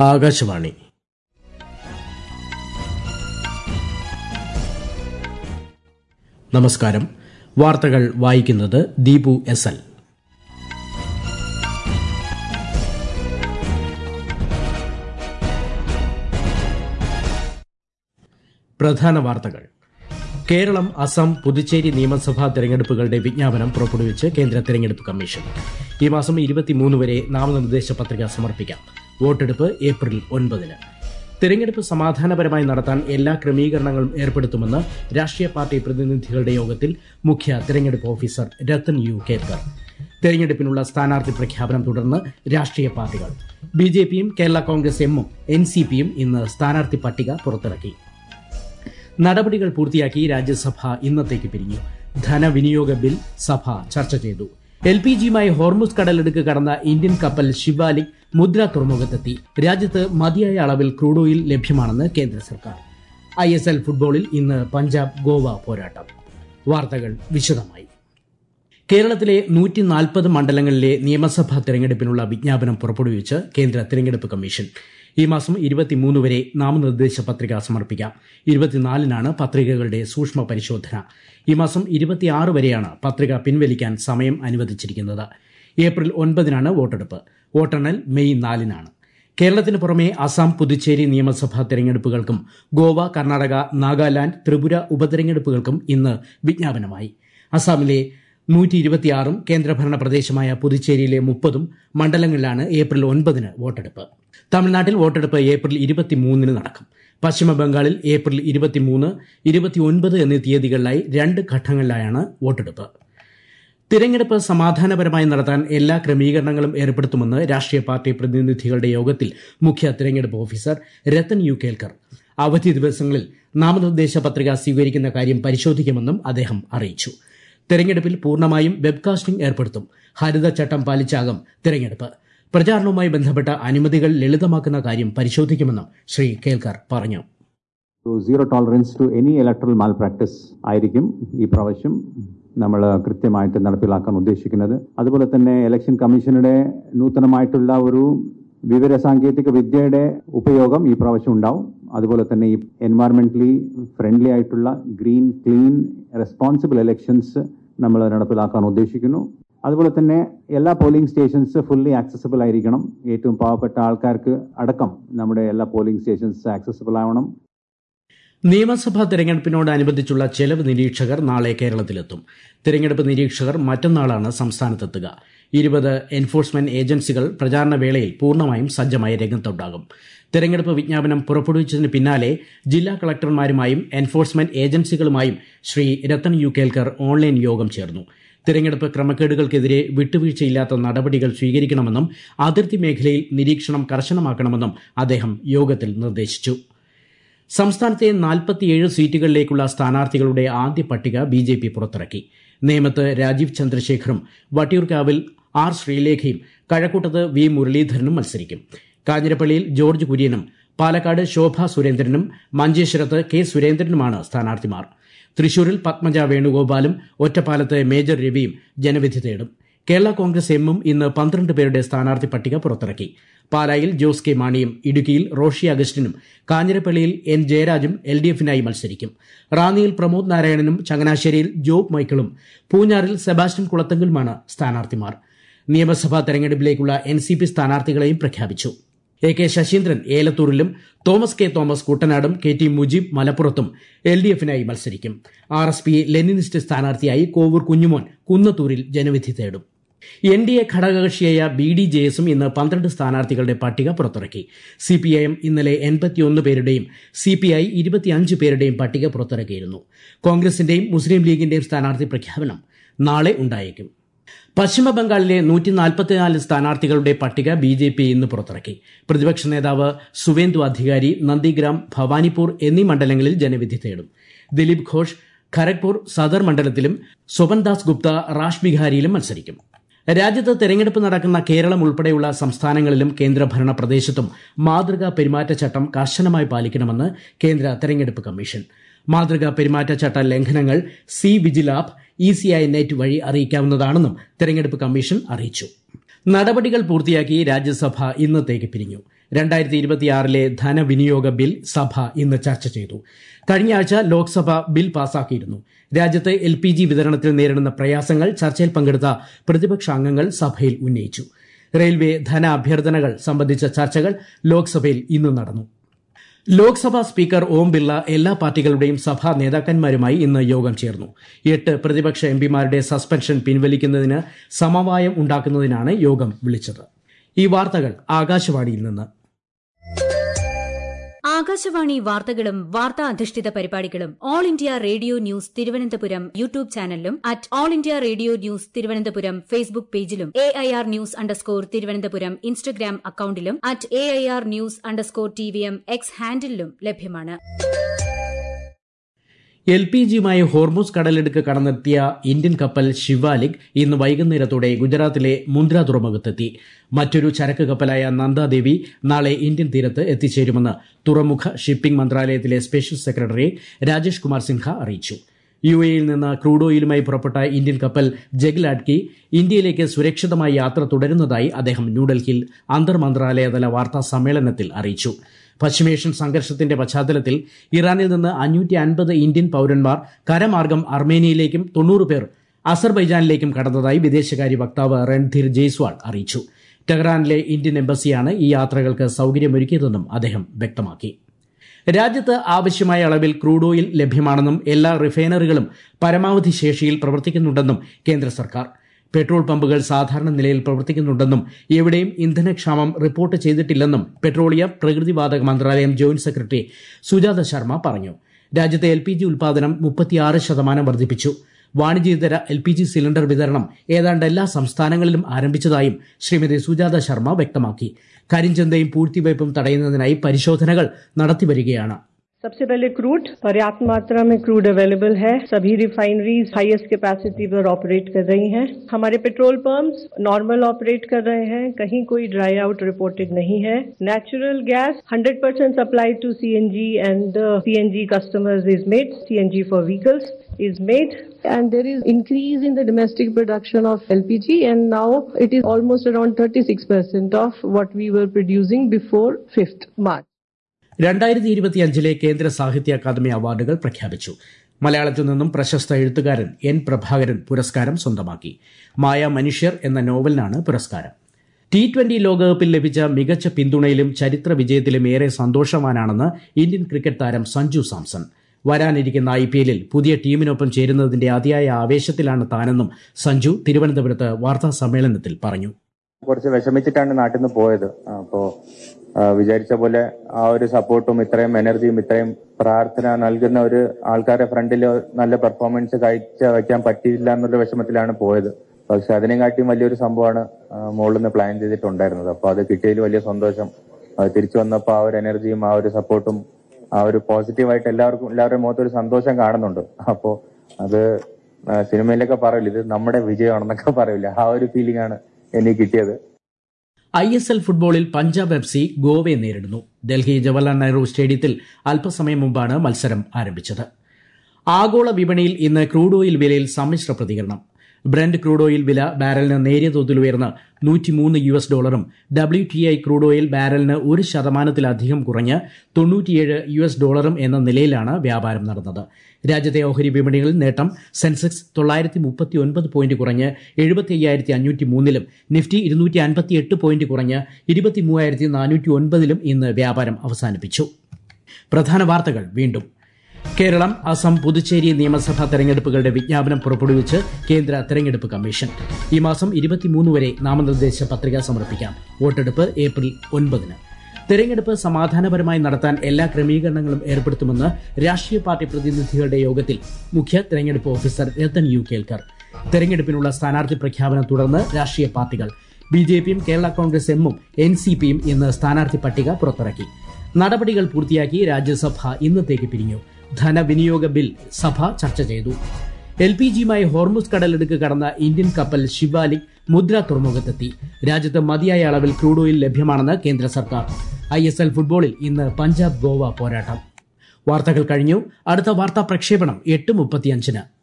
ആകാശവാണി നമസ്കാരം വാർത്തകൾ വായിക്കുന്നത് ദീപു എസ് എൽ പ്രധാന വാർത്തകൾ കേരളം അസം പുതുച്ചേരി നിയമസഭാ തെരഞ്ഞെടുപ്പുകളുടെ വിജ്ഞാപനം പുറപ്പെടുവിച്ച് കേന്ദ്ര തെരഞ്ഞെടുപ്പ് കമ്മീഷൻ ഈ മാസം ഇരുപത്തിമൂന്ന് വരെ നാമനിർദ്ദേശ പത്രിക സമർപ്പിക്കാം വോട്ടെടുപ്പ് ഏപ്രിൽ ഒൻപതിന് തെരഞ്ഞെടുപ്പ് സമാധാനപരമായി നടത്താൻ എല്ലാ ക്രമീകരണങ്ങളും ഏർപ്പെടുത്തുമെന്ന് രാഷ്ട്രീയ പാർട്ടി പ്രതിനിധികളുടെ യോഗത്തിൽ മുഖ്യ തെരഞ്ഞെടുപ്പ് ഓഫീസർ രത്തൻ യു കേൽക്കർ തെരഞ്ഞെടുപ്പിനുള്ള സ്ഥാനാർത്ഥി പ്രഖ്യാപനം തുടർന്ന് രാഷ്ട്രീയ പാർട്ടികൾ ബി ജെ പിയും കേരള കോൺഗ്രസ് എമ്മും എൻ സി പിയും ഇന്ന് സ്ഥാനാർത്ഥി പട്ടിക പുറത്തിറക്കി നടപടികൾ പൂർത്തിയാക്കി രാജ്യസഭ ഇന്നത്തേക്ക് പിരിഞ്ഞു ധനവിനിയോഗ ബിൽ സഭ ചർച്ച ചെയ്തു എൽ പി ജിയുമായി ഹോർമുസ് കടലെടുക്ക് കടന്ന ഇന്ത്യൻ കപ്പൽ ശിവാലിക് മുദ്ര തുറമുഖത്തെത്തി രാജ്യത്ത് മതിയായ അളവിൽ ക്രൂഡ് ഓയിൽ ലഭ്യമാണെന്ന് കേന്ദ്ര സർക്കാർ ഐ എസ് എൽ ഫുട്ബോളിൽ ഇന്ന് പഞ്ചാബ് ഗോവ പോരാട്ടം വാർത്തകൾ വിശദമായി കേരളത്തിലെ നൂറ്റി നാൽപ്പത് മണ്ഡലങ്ങളിലെ നിയമസഭാ തെരഞ്ഞെടുപ്പിനുള്ള വിജ്ഞാപനം പുറപ്പെടുവിച്ച് കേന്ദ്ര തെരഞ്ഞെടുപ്പ് കമ്മീഷൻ ഈ മാസം ഇരുപത്തിമൂന്ന് വരെ നാമനിർദ്ദേശ പത്രിക സമർപ്പിക്കാം ഇരുപത്തിനാലിനാണ് പത്രികകളുടെ സൂക്ഷ്മ പരിശോധന ഈ മാസം ഇരുപത്തിയാറ് വരെയാണ് പത്രിക പിൻവലിക്കാൻ സമയം അനുവദിച്ചിരിക്കുന്നത് ഏപ്രിൽ ഒൻപതിനാണ് വോട്ടെടുപ്പ് വോട്ടെണ്ണൽ മെയ് നാലിനാണ് കേരളത്തിന് പുറമെ അസം പുതുച്ചേരി നിയമസഭാ തെരഞ്ഞെടുപ്പുകൾക്കും ഗോവ കർണാടക നാഗാലാന്റ് ത്രിപുര ഉപതെരഞ്ഞെടുപ്പുകൾക്കും ഇന്ന് വിജ്ഞാപനമായി അസാമിലെ നൂറ്റി ഇരുപത്തിയാറും കേന്ദ്രഭരണ പ്രദേശമായ പുതുച്ചേരിയിലെ മുപ്പതും മണ്ഡലങ്ങളിലാണ് ഏപ്രിൽ ഒൻപതിന് വോട്ടെടുപ്പ് തമിഴ്നാട്ടിൽ വോട്ടെടുപ്പ് ഏപ്രിൽ ഇരുപത്തിമൂന്നിന് നടക്കും പശ്ചിമ ബംഗാളിൽ ഏപ്രിൽ ഇരുപത്തിമൂന്ന് ഇരുപത്തിയൊൻപത് എന്നീ തീയതികളിലായി രണ്ട് ഘട്ടങ്ങളിലായാണ് വോട്ടെടുപ്പ് തിരഞ്ഞെടുപ്പ് സമാധാനപരമായി നടത്താൻ എല്ലാ ക്രമീകരണങ്ങളും ഏർപ്പെടുത്തുമെന്ന് രാഷ്ട്രീയ പാർട്ടി പ്രതിനിധികളുടെ യോഗത്തിൽ മുഖ്യ തിരഞ്ഞെടുപ്പ് ഓഫീസർ രത്തൻ യു കേൽക്കർ അവധി ദിവസങ്ങളിൽ നാമനിർദ്ദേശ പത്രിക സ്വീകരിക്കുന്ന കാര്യം പരിശോധിക്കുമെന്നും അദ്ദേഹം അറിയിച്ചു തെരഞ്ഞെടുപ്പിൽ പൂർണ്ണമായും വെബ്കാസ്റ്റിംഗ് ഏർപ്പെടുത്തും ഹരിതചട്ടം പാലിച്ചാകും തെരഞ്ഞെടുപ്പ് പ്രചാരണവുമായി ബന്ധപ്പെട്ട അനുമതികൾ ലളിതമാക്കുന്ന കാര്യം പരിശോധിക്കുമെന്നും ശ്രീ കേൽക്കർ പറഞ്ഞു zero tolerance to any electoral malpractice ആയിരിക്കും ഈ പ്രാവശ്യം നമ്മൾ കൃത്യമായിട്ട് നടപ്പിലാക്കാൻ ഉദ്ദേശിക്കുന്നത് അതുപോലെ തന്നെ ഇലക്ഷൻ കമ്മീഷനുടെ നൂതനമായിട്ടുള്ള ഒരു വിവര സാങ്കേതിക വിദ്യയുടെ ഉപയോഗം ഈ പ്രാവശ്യം ഉണ്ടാവും അതുപോലെ തന്നെ ഈ എൻവയറമെന്റലി ഫ്രണ്ട്ലി ആയിട്ടുള്ള ഗ്രീൻ ക്ലീൻ റെസ്പോൺസിബിൾ ഇലക്ഷൻസ് നമ്മൾ നടപ്പിലാക്കാൻ ഉദ്ദേശിക്കുന്നു അതുപോലെ തന്നെ എല്ലാ പോളിംഗ് സ്റ്റേഷൻസ് ഫുള്ളി ആക്സസിബിൾ ആയിരിക്കണം ഏറ്റവും പാവപ്പെട്ട ആൾക്കാർക്ക് അടക്കം നമ്മുടെ എല്ലാ പോളിംഗ് സ്റ്റേഷൻസ് ആക്സസിബിൾ ആവണം നിയമസഭാ തെരഞ്ഞെടുപ്പിനോടനുബന്ധിച്ചുള്ള ചെലവ് നിരീക്ഷകർ നാളെ കേരളത്തിലെത്തും തെരഞ്ഞെടുപ്പ് നിരീക്ഷകർ മറ്റന്നാളാണ് സംസ്ഥാനത്തെത്തുക ഇരുപത് എൻഫോഴ്സ്മെന്റ് ഏജൻസികൾ പ്രചാരണ വേളയിൽ പൂർണ്ണമായും സജ്ജമായ രംഗത്തുണ്ടാകും തെരഞ്ഞെടുപ്പ് വിജ്ഞാപനം പുറപ്പെടുവിച്ചതിന് പിന്നാലെ ജില്ലാ കളക്ടർമാരുമായും എൻഫോഴ്സ്മെന്റ് ഏജൻസികളുമായും ശ്രീ രത്തൻ യു കേൽക്കർ ഓൺലൈൻ യോഗം ചേർന്നു തെരഞ്ഞെടുപ്പ് ക്രമക്കേടുകൾക്കെതിരെ വിട്ടുവീഴ്ചയില്ലാത്ത നടപടികൾ സ്വീകരിക്കണമെന്നും അതിർത്തി മേഖലയിൽ നിരീക്ഷണം കർശനമാക്കണമെന്നും അദ്ദേഹം യോഗത്തിൽ നിർദ്ദേശിച്ചു സംസ്ഥാനത്തെ നാൽപ്പത്തിയേഴ് സീറ്റുകളിലേക്കുള്ള സ്ഥാനാർത്ഥികളുടെ ആദ്യ പട്ടിക ബി ജെ പി പുറത്തിറക്കി നേമത്ത് രാജീവ് ചന്ദ്രശേഖറും വട്ടിയൂർക്കാവിൽ ആർ ശ്രീലേഖയും കഴക്കൂട്ടത്ത് വി മുരളീധരനും മത്സരിക്കും കാഞ്ഞിരപ്പള്ളിയിൽ ജോർജ് കുര്യനും പാലക്കാട് ശോഭ സുരേന്ദ്രനും മഞ്ചേശ്വരത്ത് കെ സുരേന്ദ്രനുമാണ് സ്ഥാനാർത്ഥിമാർ തൃശൂരിൽ പത്മജ വേണുഗോപാലും ഒറ്റപ്പാലത്ത് മേജർ രവിയും ജനവിധി തേടും കേരള കോൺഗ്രസ് എമ്മും ഇന്ന് പന്ത്രണ്ട് പേരുടെ സ്ഥാനാർത്ഥി പട്ടിക പുറത്തിറക്കി പാലായിൽ ജോസ് കെ മാണിയും ഇടുക്കിയിൽ റോഷി അഗസ്റ്റിനും കാഞ്ഞിരപ്പള്ളിയിൽ എൻ ജയരാജും എൽ ഡി എഫിനായി മത്സരിക്കും റാന്നിയിൽ പ്രമോദ് നാരായണനും ചങ്ങനാശ്ശേരിയിൽ ജോബ് മൈക്കിളും പൂഞ്ഞാറിൽ സെബാസ്റ്റ്യൻ കുളത്തെങ്കിലുമാണ് സ്ഥാനാർത്ഥിമാർ നിയമസഭാ തെരഞ്ഞെടുപ്പിലേക്കുള്ള എൻ സി പി സ്ഥാനാർത്ഥികളെയും പ്രഖ്യാപിച്ചു എ കെ ശശീന്ദ്രൻ ഏലത്തൂരിലും തോമസ് കെ തോമസ് കുട്ടനാടും കെ ടി മുജീബ് മലപ്പുറത്തും എൽ ഡി എഫിനായി മത്സരിക്കും ആർ എസ് പി ലെനിനിസ്റ്റ് സ്ഥാനാർത്ഥിയായി കോവൂർ കുഞ്ഞുമോൻ കുന്നത്തൂരിൽ ജനവിധി തേടും എൻ ഡി എ ഘടകകക്ഷിയായ ബി ഡി ജെ എസും ഇന്ന് പന്ത്രണ്ട് സ്ഥാനാർത്ഥികളുടെ പട്ടിക പുറത്തിറക്കി സി പി ഐ എം ഇന്നലെ എൺപത്തിയൊന്ന് പേരുടെയും സി പി ഐ ഇരുപത്തിയഞ്ച് പേരുടെയും പട്ടിക പുറത്തിറക്കിയിരുന്നു കോൺഗ്രസിന്റെയും മുസ്ലിം ലീഗിന്റെയും സ്ഥാനാർത്ഥി പ്രഖ്യാപനം നാളെ ഉണ്ടായേക്കും പശ്ചിമ ബംഗാളിലെ നൂറ്റി നാൽപ്പത്തിനാല് സ്ഥാനാർത്ഥികളുടെ പട്ടിക ബി ജെ പി ഇന്ന് പുറത്തിറക്കി പ്രതിപക്ഷ നേതാവ് സുവേന്ദു അധികാരി നന്ദിഗ്രാം ഭവാനിപ്പൂർ എന്നീ മണ്ഡലങ്ങളിൽ ജനവിധി തേടും ദിലീപ് ഘോഷ് ഖരഗ്പൂർ സദർ മണ്ഡലത്തിലും സ്വപൻദാസ് ഗുപ്ത റാഷ് ബിഹാരിയിലും മത്സരിക്കും രാജ്യത്ത് തെരഞ്ഞെടുപ്പ് നടക്കുന്ന കേരളം ഉൾപ്പെടെയുള്ള സംസ്ഥാനങ്ങളിലും കേന്ദ്രഭരണ പ്രദേശത്തും മാതൃകാ പെരുമാറ്റച്ചട്ടം കർശനമായി പാലിക്കണമെന്ന് കേന്ദ്ര തെരഞ്ഞെടുപ്പ് കമ്മീഷൻ മാതൃകാ പെരുമാറ്റച്ചട്ട ലംഘനങ്ങൾ C vigil app E C I net വഴി അറിയിക്കാവുന്നതാണെന്നും തെരഞ്ഞെടുപ്പ് കമ്മീഷൻ അറിയിച്ചു നടപടികൾ പൂർത്തിയാക്കി രാജ്യസഭ ഇന്നത്തേക്ക് പിരിഞ്ഞു രണ്ടായിരത്തി ഇരുപത്തിയാറിലെ ധനവിനിയോഗ ബിൽ സഭ ഇന്ന് ചർച്ച ചെയ്തു കഴിഞ്ഞ ആഴ്ച ലോക്സഭ ബിൽ പാസാക്കിയിരുന്നു രാജ്യത്ത് എൽ പി ജി വിതരണത്തിൽ നേരിടുന്ന പ്രയാസങ്ങൾ ചർച്ചയിൽ പങ്കെടുത്ത പ്രതിപക്ഷ അംഗങ്ങൾ സഭയിൽ ഉന്നയിച്ചു റെയിൽവേ ധന അഭ്യർത്ഥനകൾ സംബന്ധിച്ച ചർച്ചകൾ ലോക്സഭയിൽ ഇന്ന് നടന്നു ലോക്സഭാ സ്പീക്കർ ഓം ബിർള എല്ലാ പാർട്ടികളുടെയും സഭാ നേതാക്കന്മാരുമായി ഇന്ന് യോഗം ചേർന്നു എട്ട് പ്രതിപക്ഷ എംപിമാരുടെ സസ്പെൻഷൻ പിൻവലിക്കുന്നതിന് സമവായം ഉണ്ടാക്കുന്നതിനാണ് യോഗം വിളിച്ചത് ഈ വാർത്തകൾ ആകാശവാണിയിൽ നിന്ന് ആകാശവാണി വാർത്തകളും വാർത്താ അധിഷ്ഠിത പരിപാടികളും All India Radio News Thiruvananthapuram YouTube ചാനലിലും at All India Radio News Thiruvananthapuram Facebook പേജിലും A I R news underscore Thiruvananthapuram Instagram അക്കൌണ്ടിലും at A I R news underscore T V M X ഹാൻഡിലും ലഭ്യമാണ് എൽ പി ജിയുമായി ഹോർമൂസ് കടലിടുക്ക് കടന്നെത്തിയ ഇന്ത്യൻ കപ്പൽ ശിവാലിക് ഇന്ന് വൈകുന്നേരത്തോടെ ഗുജറാത്തിലെ മുന്ദ്ര തുറമുഖത്തെത്തി മറ്റൊരു ചരക്ക് കപ്പലായ നന്ദാദേവി നാളെ ഇന്ത്യൻ തീരത്ത് എത്തിച്ചേരുമെന്ന് തുറമുഖ ഷിപ്പിംഗ് മന്ത്രാലയത്തിലെ സ്പെഷ്യൽ സെക്രട്ടറി രാജേഷ് കുമാർ സിൻഹ അറിയിച്ചു യു എയിൽ നിന്ന് ക്രൂഡ് ഓയിലുമായി പുറപ്പെട്ട ഇന്ത്യൻ കപ്പൽ ജഗ്ലാഡ്കി ഇന്ത്യയിലേക്ക് സുരക്ഷിതമായി യാത്ര തുടരുന്നതായി അദ്ദേഹം ന്യൂഡൽഹിയിൽ അന്തർ മന്ത്രാലയതല വാർത്താ സമ്മേളനത്തിൽ അറിയിച്ചു പശ്ചിമേഷ്യൻ സംഘർഷത്തിന്റെ പശ്ചാത്തലത്തിൽ ഇറാനിൽ നിന്ന് അഞ്ഞൂറ്റി അൻപത് ഇന്ത്യൻ പൌരന്മാർ കരമാർഗം അർമേനിയയിലേക്കും തൊണ്ണൂറ് പേർ അസർബൈജാനിലേക്കും കടന്നതായി വിദേശകാര്യ വക്താവ് രൺധീർ ജയ്സ്വാൾ അറിയിച്ചു ടെഹ്റാനിലെ ഇന്ത്യൻ എംബസിയാണ് ഈ യാത്രകൾക്ക് സൌകര്യമൊരുക്കിയതെന്നും അദ്ദേഹം വ്യക്തമാക്കി രാജ്യത്ത് ആവശ്യമായ അളവിൽ ക്രൂഡ് ഓയിൽ ലഭ്യമാണെന്നും എല്ലാ റിഫൈനറികളും പരമാവധി ശേഷിയിൽ പ്രവർത്തിക്കുന്നുണ്ടെന്നും കേന്ദ്ര സർക്കാർ പെട്രോൾ പമ്പുകൾ സാധാരണ നിലയിൽ പ്രവർത്തിക്കുന്നുണ്ടെന്നും എവിടെയും ഇന്ധനക്ഷാമം റിപ്പോർട്ട് ചെയ്തിട്ടില്ലെന്നും പെട്രോളിയം പ്രകൃതിവാതക മന്ത്രാലയം ജോയിന്റ് സെക്രട്ടറി സുജാത ശർമ്മ പറഞ്ഞു രാജ്യത്തെ എൽ പി ജി ഉൽപാദനം മുപ്പത്തിയാറ് ശതമാനം വർദ്ധിപ്പിച്ചു വാണിജ്യേതര എൽ പി ജി സിലിണ്ടർ വിതരണം ഏതാണ്ട് എല്ലാ സംസ്ഥാനങ്ങളിലും ആരംഭിച്ചതായും ശ്രീമതി സുജാത ശർമ്മ വ്യക്തമാക്കി കരിഞ്ചന്തയും പൂഴ്ത്തിവയ്പും തടയുന്നതിനായി പരിശോധനകൾ നടത്തിവരികയാണ് सबसे पहले क्रूड पर्याप्त मात्रा में क्रूड अवेलेबल है सभी रिफाइनरीज हाईएस्ट कैपेसिटी पर ऑपरेट कर रही हैं हमारे पेट्रोल पंप्स नॉर्मल ऑपरेट कर रहे हैं कहीं कोई ड्राई आउट रिपोर्टेड नहीं है natural gas 100 percent supply to CNG and CNG customers is made CNG for vehicles is made and there is increase in the domestic production of LPG and now it is almost around 36% of what we were producing before 5th March. രണ്ടായിരത്തി ഇരുപത്തിയഞ്ചിലെ കേന്ദ്ര സാഹിത്യ academy അവാർഡുകൾ പ്രഖ്യാപിച്ചു മലയാളത്തിൽ നിന്നും പ്രശസ്ത എഴുത്തുകാരൻ എൻ പ്രഭാകരൻ പുരസ്കാരം സ്വന്തമാക്കി മായ മനുഷ്യർ എന്ന നോവലിനാണ് പുരസ്കാരം ടി ട്വന്റി ലോകകപ്പിൽ ലഭിച്ച മികച്ച പിന്തുണയിലും ചരിത്ര വിജയത്തിലും ഏറെ സന്തോഷവാനാണെന്ന് ഇന്ത്യൻ ക്രിക്കറ്റ് താരം സഞ്ജു സാംസൺ വരാനിരിക്കുന്ന ഐ പി എല്ലിൽ പുതിയ ടീമിനൊപ്പം ചേരുന്നതിന്റെ അതിയായ ആവേശത്തിലാണ് താനെന്നും സഞ്ജു തിരുവനന്തപുരത്ത് വാർത്താ സമ്മേളനത്തിൽ പറഞ്ഞു കുറച്ച് വിഷമിച്ചിട്ടാണ് നാട്ടിൽ നിന്ന് പോയത് അപ്പോ ആ, വിചാരിച്ച പോലെ ആ ഒരു സപ്പോർട്ടും ഇത്രയും എനർജിയും ഇത്രയും പ്രാർത്ഥന നൽകുന്ന ഒരു ആൾക്കാരുടെ ഫ്രണ്ടിൽ നല്ല പെർഫോമൻസ് കാഴ്ച വയ്ക്കാൻ പറ്റിയില്ല എന്നുള്ള വിഷമത്തിലാണ് പോയത് പക്ഷെ അതിനെക്കാട്ടിയും വലിയൊരു സംഭവമാണ് മുകളിൽ നിന്ന് പ്ലാൻ ചെയ്തിട്ടുണ്ടായിരുന്നത് അപ്പൊ അത് കിട്ടിയതിൽ വലിയ സന്തോഷം അത് തിരിച്ചു വന്നപ്പോൾ ആ ഒരു എനർജിയും ആ ഒരു സപ്പോർട്ടും ആ ഒരു പോസിറ്റീവായിട്ട് എല്ലാവർക്കും എല്ലാവരുടെയും മുഖത്ത് ഒരു സന്തോഷം കാണുന്നുണ്ട് അപ്പോ അത് ആ, സിനിമയിലൊക്കെ പറയില്ല ഇത് നമ്മുടെ വിജയമാണെന്നൊക്കെ പറയില്ല ആ ഒരു ഫീലിംഗ് ആണ് എനിക്ക് കിട്ടിയത് ഐ എസ് എൽ ഫുട്ബോളിൽ പഞ്ചാബ് എഫ് സി ഗോവയെ നേരിടുന്നു ഡൽഹി ജവഹർലാൽ നെഹ്റു സ്റ്റേഡിയത്തിൽ അല്പസമയം മുമ്പാണ് മത്സരം ആരംഭിച്ചത് ആഗോള വിപണിയിൽ ഇന്ന് ക്രൂഡ് ഓയിൽ വിലയിൽ സമ്മിശ്ര പ്രതികരണം ബ്രന്റ് ക്രൂഡ് ഓയിൽ വില ബാരലിന് നേരിയ തോതിൽ ഉയർന്ന് നൂറ്റിമൂന്ന് യു എസ് ഡോളറും W T I crude oil ബാരലിന് ഒരു ശതമാനത്തിലധികം കുറഞ്ഞ് തൊണ്ണൂറ്റിയേഴ് യു എസ് ഡോളറും എന്ന നിലയിലാണ് വ്യാപാരം നടന്നത് രാജ്യത്തെ ഓഹരി വിപണികളിൽ നേട്ടം സെൻസെക്സ് തൊള്ളായിരത്തി മുപ്പത്തി ഒൻപത് പോയിന്റ് കുറഞ്ഞ് എഴുപത്തി അയ്യായിരത്തി അഞ്ഞൂറ്റി മൂന്നിലും നിഫ്റ്റി ഇരുന്നൂറ്റി അൻപത്തി എട്ട് പോയിന്റ് കുറഞ്ഞ് ഇരുപത്തി മൂവായിരത്തി നാനൂറ്റി ഒൻപതിലും ഇന്ന് വ്യാപാരം അവസാനിപ്പിച്ചു പ്രധാന വാർത്തകൾ വീണ്ടും കേരളം അസം പുതുച്ചേരി നിയമസഭാ തെരഞ്ഞെടുപ്പുകളുടെ വിജ്ഞാപനം പുറപ്പെടുവിച്ച് കേന്ദ്ര തെരഞ്ഞെടുപ്പ് കമ്മീഷൻ ഈ മാസം ഇരുപത്തിമൂന്ന് വരെ നാമനിർദ്ദേശ പത്രിക സമർപ്പിക്കാം വോട്ടെടുപ്പ് ഏപ്രിൽ ഒൻപതിന് തെരഞ്ഞെടുപ്പ് സമാധാനപരമായി നടത്താൻ എല്ലാ ക്രമീകരണങ്ങളും ഏർപ്പെടുത്തുമെന്ന് രാഷ്ട്രീയ പാർട്ടി പ്രതിനിധികളുടെ യോഗത്തിൽ മുഖ്യ തെരഞ്ഞെടുപ്പ് ഓഫീസർ രത്തൻ യു കേൽക്കർ തെരഞ്ഞെടുപ്പിനുള്ള സ്ഥാനാർത്ഥി പ്രഖ്യാപനം തുടർന്ന് രാഷ്ട്രീയ പാർട്ടികൾ ബി ജെ പിയും കേരള കോൺഗ്രസ് എമ്മും എൻ സി പിയും ഇന്ന് സ്ഥാനാർത്ഥി പട്ടിക പുറത്തിറക്കി നടപടികൾ പൂർത്തിയാക്കി രാജ്യസഭ ഇന്നത്തേക്ക് പിരിഞ്ഞു ധനവിനിയോഗ ബിൽ സഭ ചർച്ച ചെയ്തു എൽ പി ജിയുമായി ഹോർമുസ് കടലിടുക്ക് കടന്ന ഇന്ത്യൻ കപ്പൽ ശിവാലിക് മുദ്ര തുറമുഖത്തെത്തി രാജ്യത്ത് മതിയായ അളവിൽ ക്രൂഡ് ഓയിൽ ലഭ്യമാണെന്ന് കേന്ദ്ര സർക്കാർ ഐ എസ് എൽ ഫുട്ബോളിൽ ഇന്ന് പഞ്ചാബ് ഗോവ പോരാട്ടം വാർത്തകൾ കഴിഞ്ഞു അടുത്ത വാർത്താ പ്രക്ഷേപണം എട്ട് മുപ്പത്തിയഞ്ചിന്